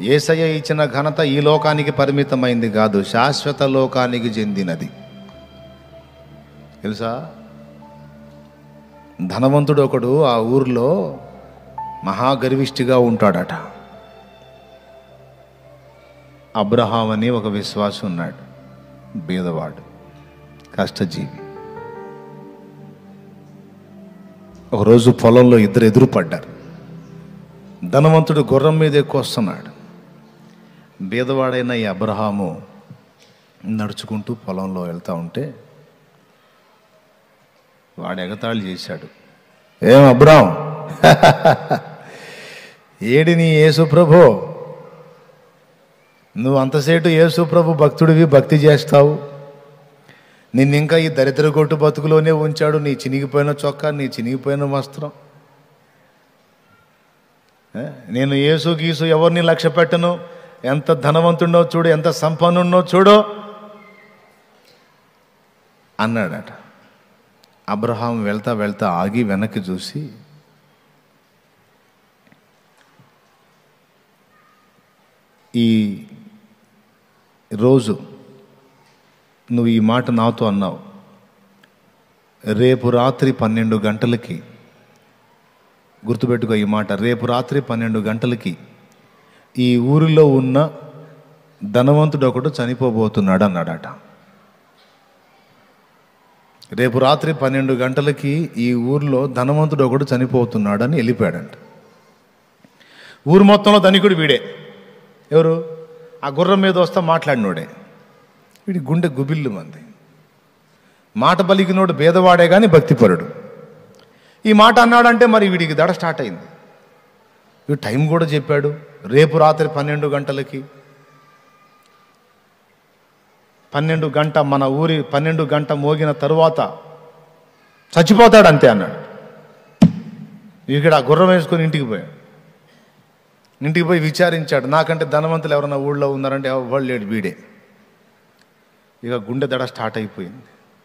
ఏసయ్య ఇచ్చిన ఘనత ఈ లోకానికి పరిమితమైంది కాదు శాశ్వత లోకానికి చెందినది తెలుసా ధనవంతుడు ఒకడు ఆ ఊరిలో మహాగర్విష్టిగా ఉంటాడట అబ్రహాం అని ఒక విశ్వాసం ఉన్నాడు బీదవాడు కష్టజీవి ఒకరోజు పొలంలో ఇద్దరు ఎదురు పడ్డారు ధనవంతుడు గుర్రం మీద ఎక్కువ వస్తున్నాడు బీదవాడైన ఈ అబ్రహాము నడుచుకుంటూ పొలంలో వెళ్తా ఉంటే వాడు ఎగతాళి చేశాడు ఏం అబ్రాం ఏడి నీ యేసు ప్రభు నువ్వు అంతసేటు యేసు ప్రభు భక్తుడివి భక్తి చేస్తావు నిన్ను ఇంకా ఈ దరిద్ర కొట్టు బతుకులోనే ఉంచాడు నీ చినిగిపోయిన చొక్కా నీ చినిగిపోయిన వస్త్రం ఏ? నేను యేసు గీసు ఎవరిని లక్ష్య పెట్టను ఎంత ధనవంతుడో చూడు ఎంత సంపన్నున్నో చూడు అన్నాడట అబ్రహాం వెళ్తా వెళ్తా ఆగి వెనక్కి చూసి ఈ రోజు నువ్వు ఈ మాట నాతో అన్నావు రేపు రాత్రి పన్నెండు గంటలకి గుర్తుపెట్టుకో ఈ మాట రేపు రాత్రి పన్నెండు గంటలకి ఈ ఊరిలో ఉన్న ధనవంతుడు ఒకడు చనిపోబోతున్నాడు అన్నాడట రేపు రాత్రి పన్నెండు గంటలకి ఈ ఊరిలో ధనవంతుడు ఒకడు చనిపోతున్నాడని వెళ్ళిపోయాడంట ఊరు మొత్తంలో ధనికుడు వీడే ఎవరు ఆ గుర్రం మీద వస్తా మాట్లాడినోడే వీడి గుండె గుబిల్లు మంది మాట పలికినోడు భేదవాడే కానీ భక్తిపరుడు ఈ మాట అన్నాడంటే మరి వీడికి దడ స్టార్ట్ అయింది వీడు టైం కూడా చెప్పాడు రేపు రాత్రి పన్నెండు గంటలకి పన్నెండు గంట మన ఊరి పన్నెండు గంట మోగిన తరువాత చచ్చిపోతాడు అంతే అన్నాడు ఇక్కడ ఆ గుర్రం వేసుకొని ఇంటికి పోయాడు ఇంటికి పోయి విచారించాడు నాకంటే ధనవంతులు ఎవరైనా ఊళ్ళో ఉన్నారంటే ఎవరు లేడు వీడే ఇక గుండె దడ స్టార్ట్ అయిపోయింది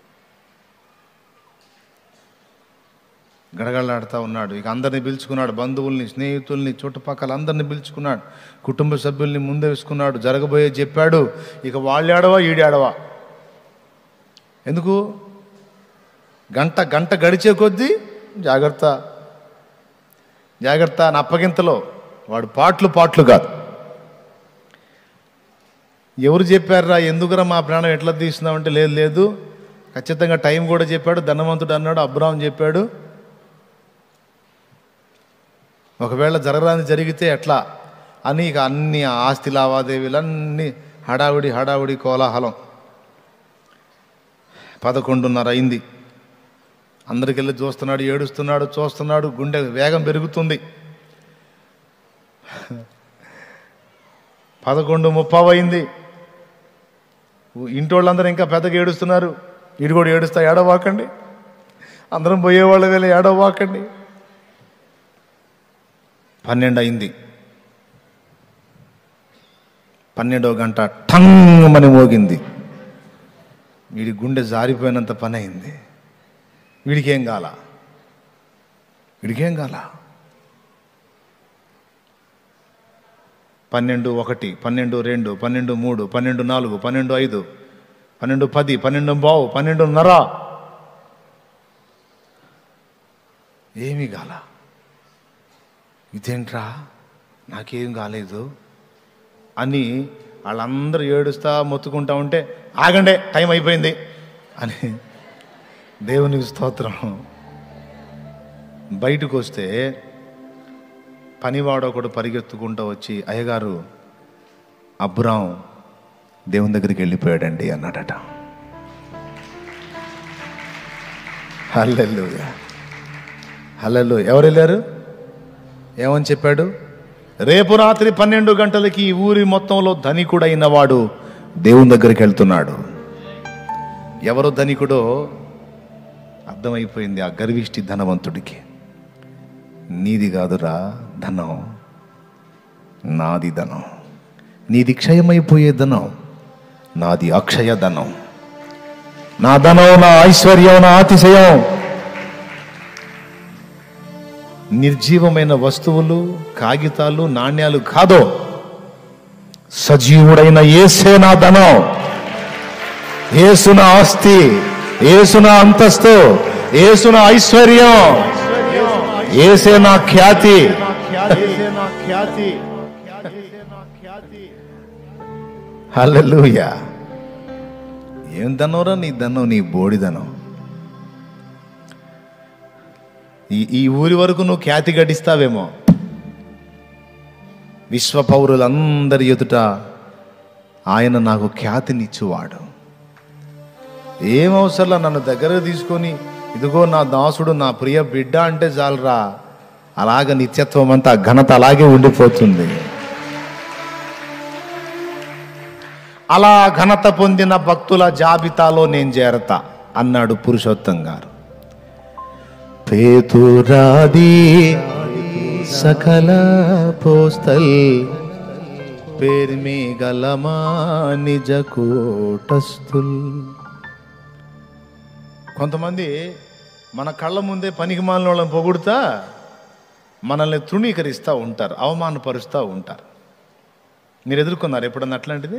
గడగడలాడుతూ ఉన్నాడు ఇక అందరిని పిలుచుకున్నాడు బంధువుల్ని స్నేహితుల్ని చుట్టుపక్కల అందరిని పిలుచుకున్నాడు కుటుంబ సభ్యుల్ని ముందే వేసుకున్నాడు జరగబోయే చెప్పాడు ఇక వాళ్ళు ఏడవా ఈడాడవా ఎందుకు గంట గంట గడిచే కొద్దీ జాగ్రత్త జాగ్రత్త నా అప్పగింతలో వాడు పాటలు పాటలు కాదు ఎవరు చెప్పారా ఎందుకురా మా ప్రాణం ఎట్లా తీస్తున్నామంటే లేదు లేదు ఖచ్చితంగా టైం కూడా చెప్పాడు ధనవంతుడు అన్నాడు అబ్రాహం చెప్పాడు ఒకవేళ జరగరాని జరిగితే ఎట్లా అని ఇక అన్ని ఆస్తి లావాదేవీలన్నీ హడావుడి హడావుడి కోలాహలం పదకొండున్నర అయింది అందరికెళ్ళి చూస్తున్నాడు ఏడుస్తున్నాడు చూస్తున్నాడు గుండె వేగం పెరుగుతుంది పదకొండు ముప్పావు అయింది ఇంటి వాళ్ళందరూ ఇంకా పెద్దగా ఏడుస్తున్నారు వీడు కూడా ఏడుస్తా ఏడవాకండి అందరం పోయేవాళ్ళ వేళ ఏడవాకండి పన్నెండు అయింది పన్నెండో గంట టంగమని మోగింది వీడి గుండె జారిపోయినంత పని అయింది వీడికేం కాల వీడికేం కాల పన్నెండు ఒకటి పన్నెండు రెండు పన్నెండు మూడు పన్నెండు నాలుగు పన్నెండు ఐదు పన్నెండు పది పన్నెండు బావు పన్నెండున్నర ఏమీ కాల ఇదేంట్రా నాకేం కాలేదు అని వాళ్ళందరూ ఏడుస్తా మొత్తుకుంటా ఉంటే ఆగండే టైం అయిపోయింది అని దేవునికి స్తోత్రం బయటకు వస్తే పనివాడు ఒకడు పరిగెత్తుకుంటూ వచ్చి అయ్యగారు అబ్రాం దేవుని దగ్గరికి వెళ్ళిపోయాడండి అన్నాడట హల్లెల్లు హల్లెల్లు ఎవరు వెళ్ళారు ఏమని చెప్పాడు రేపు రాత్రి పన్నెండు గంటలకి ఈ ఊరి మొత్తంలో ధనికుడైన వాడు దేవుని దగ్గరికి వెళ్తున్నాడు ఎవరు ధనికుడో అర్థమైపోయింది ఆ గర్విష్టి ధనవంతుడికి నీది కాదురా ధనం నాది ధనం నీది క్షయమైపోయే ధనం నాది అక్షయ ధనం నా ధనం నా ఐశ్వర్యం నా అతిశయం నిర్జీవమైన వస్తువులు కాగితాలు నాణ్యాలు కాదో సజీవుడైన ఏసే నా ధనం ఏసున ఆస్తి ఏసున అంతస్తు ఏసున ఐశ్వర్యం ఏసే నా ఖ్యాతి హల్లెలూయా ఏం దన్నోరా నీ దన్నం నీ బోడిదనం ఈ ఈ ఊరి వరకు నువ్వు ఖ్యాతి గడిస్తావేమో విశ్వ పౌరులందరి ఎదుట ఆయన నాకు ఖ్యాతినిచ్చువాడు ఏం అవసరంలా నన్ను దగ్గర తీసుకొని ఇదిగో నా దాసుడు నా ప్రియ బిడ్డ అంటే చాలరా అలాగ నిత్యత్వం అంతా ఆ ఘనత అలాగే ఉండిపోతుంది అలా ఘనత పొందిన భక్తుల జాబితాలో నేను చేరతా అన్నాడు పురుషోత్తం గారు పేతురాది సకల పోస్తల్ పేర్మి గలమా నిజ కూటస్థుల్ కొంతమంది మన కళ్ళ ముందే పనికి మాలిన వాళ్ళని పొగుడుతా మనల్ని తృణీకరిస్తూ ఉంటారు అవమానపరుస్తూ ఉంటారు మీరు ఎదుర్కొన్నారు ఎప్పుడన్నా అట్లాంటిది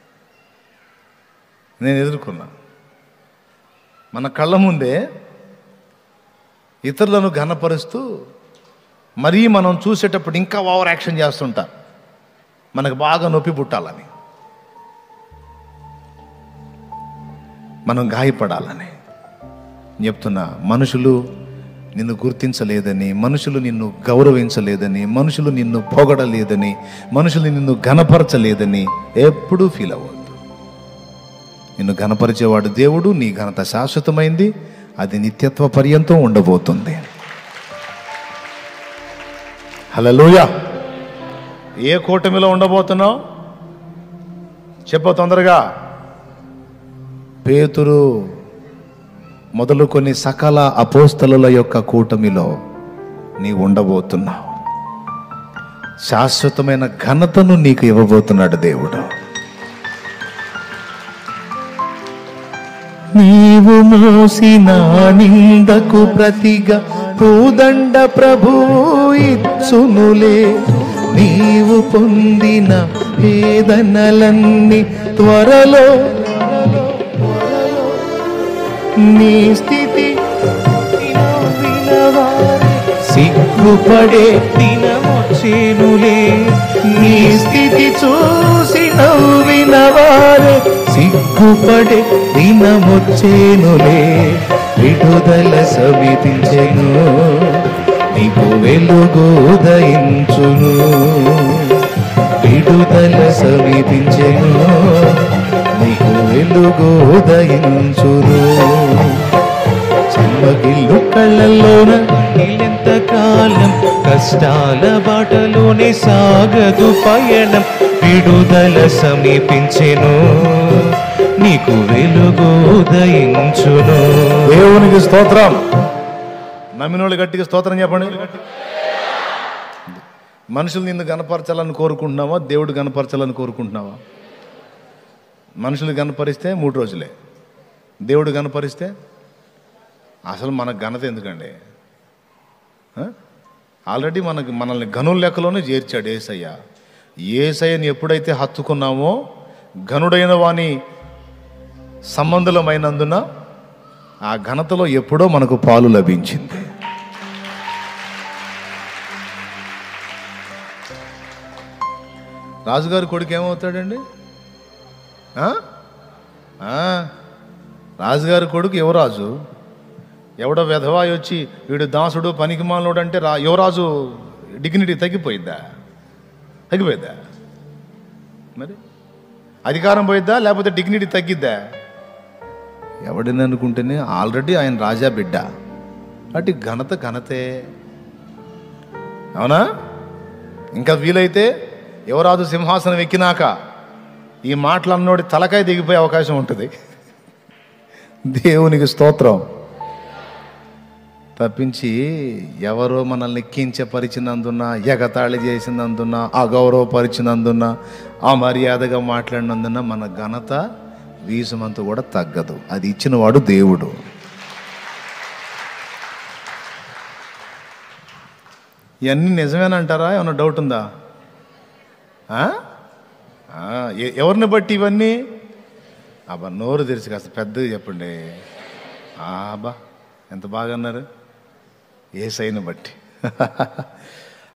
నేను ఎదుర్కొన్నా మన కళ్ళ ముందే ఇతరులను ఘనపరుస్తూ మరీ మనం చూసేటప్పుడు ఇంకా ఓవర్ యాక్షన్ చేస్తుంటారు మనకు బాగా నొప్పి పుట్టాలని మనం గాయపడాలని చెప్తున్నా మనుషులు నిన్ను గుర్తించలేదని మనుషులు నిన్ను గౌరవించలేదని మనుషులు నిన్ను పొగడలేదని మనుషులు నిన్ను ఘనపరచలేదని ఎప్పుడూ ఫీల్ అవ్వద్దు నిన్ను ఘనపరిచేవాడు దేవుడు నీ ఘనత శాశ్వతమైంది అది నిత్యత్వ పర్యంతం ఉండబోతుంది హలోయ ఏ కూటమిలో ఉండబోతున్నావు చెప్పు తొందరగా పేతురు మొదలుకొని సకల అపోస్తలుల యొక్క కూటమిలో నీ ఉండబోతున్నావు శాశ్వతమైన ఘనతను నీకు ఇవ్వబోతున్నాడు దేవుడు నీవు మోసిన నిందకు ప్రతిగా పూదండ ప్రభువు ఇచ్చునులే నీవు పొందిన వేదనలన్నీ త్వరలో నీ స్థితి సిగ్గుపడే దినమొచ్చేనులే నీ స్థితి చూసి నవ్విన వారే సిగ్గుపడే దినమొచ్చేనులే విడుదల సవితించెను నీకు వెలుగు ఉదయించును విడుదల సవితించెను నీకు వెలుగు ఉదయించును చెమ్మగిల్లు కళ్ళల్లోన ఇల్లెంత కాలం కష్టాల బాటలోనే సాగదు పయనం విడుదల సమీపించెను నీకు వెలుగు ఉదయించును దేవునికి స్తోత్రం నమ్మినోళ్ళు గట్టిగా స్తోత్రం చెప్పండి మనుషులు నిన్ను గనపరచాలని కోరుకుంటున్నావా దేవుడు గనపరచాలని కోరుకుంటున్నావా మనుషులు గనపరిస్తే మూడు రోజులే దేవుడు గనపరిస్తే అసలు మన ఘనత ఎందుకండి ఆ? ఆల్రెడీ మనకి మనల్ని గనుల లెక్కలోనే చేర్చాడు ఏసయ్య ఏసయ్యని ఎప్పుడైతే హత్తుకున్నామో ఘనుడైన వాని సంబంధులమైనందున ఆ ఘనతలో ఎప్పుడో మనకు పాలు లభించింది రాజుగారి కొడుకు ఏమవుతాడండి ఆ? ఆ, రాజుగారి కొడుకు యువరాజు ఎవడో వెధవాయి వచ్చి వీడు దాసుడు పనికిమాలోడు అంటే రా యువరాజు డిగ్నిటీ తగ్గిపోయిద్దా తగ్గిపోయిద్దా మరి అధికారం పోయిద్దా లేకపోతే డిగ్నిటీ తగ్గిద్దా ఎవడిని అనుకుంటేనే ఆల్రెడీ ఆయన రాజా బిడ్డ అటు ఘనత ఘనతే అవునా ఇంకా వీలైతే యువరాజు సింహాసనం ఎక్కినాక ఈ మాటలు అన్నోడి తలకాయ దిగిపోయే అవకాశం ఉంటుంది దేవునికి స్తోత్రం తప్పించి ఎవరో మనల్ని ఎక్కించపరిచినందున ఎగతాళి చేసినందున అగౌరవపరిచినందున అమర్యాదగా మాట్లాడినందున మన ఘనత వీసమంత కూడా తగ్గదు అది ఇచ్చినవాడు దేవుడు ఇవన్నీ నిజమేనంటారా ఏమన్నా డౌట్ ఉందా ఆ? ఆ, ఎ- ఎవరిని బట్టి ఇవన్నీ అబ్బా నోరు తెరిచి కాస్త పెద్దగా చెప్పండి ఆ, అబ్బా ఎంత బాగా అన్నారు ఏ సైని బట్టి